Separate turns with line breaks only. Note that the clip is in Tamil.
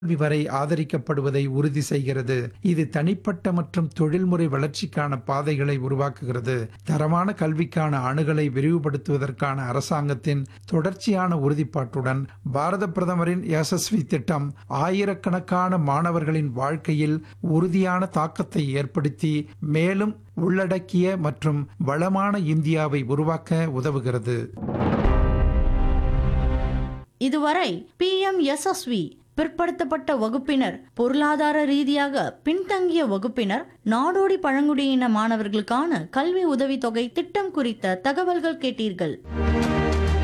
கல்வி வரை ஆதரிக்கப்படுவதை உறுதி செய்கிறது இது தனிப்பட்ட மற்றும் தொழில்முறை வளர்ச்சிக்கான பாதைகளை உருவாக்குகிறது தரமான கல்விக்கான அணுகலை விரிவுபடுத்துவதற்கான அரசாங்கத்தின் தொடர்ச்சியான உறுதிப்பாட்டுடன் பாரத பிரதமரின் யசஸ்வி திட்டம் ஆயிரக்கணக்கான மாணவர்களின் வாழ்க்கையில் உறுதியான தாக்கத்தை ஏற்படுத்தி மேலும் உள்ளடக்கிய மற்றும் வளமான இந்தியாவை உருவாக்க உதவுகிறது
இதுவரை பிஎம் எஸ்எஸ்வி பிற்படுத்தப்பட்ட வகுப்பினர் பொருளாதார ரீதியாக பின்தங்கிய வகுப்பினர் நாடோடி பழங்குடியின மாணவர்களுக்கான கல்வி உதவித்தொகை திட்டம் குறித்த தகவல்கள் கேட்டீர்கள்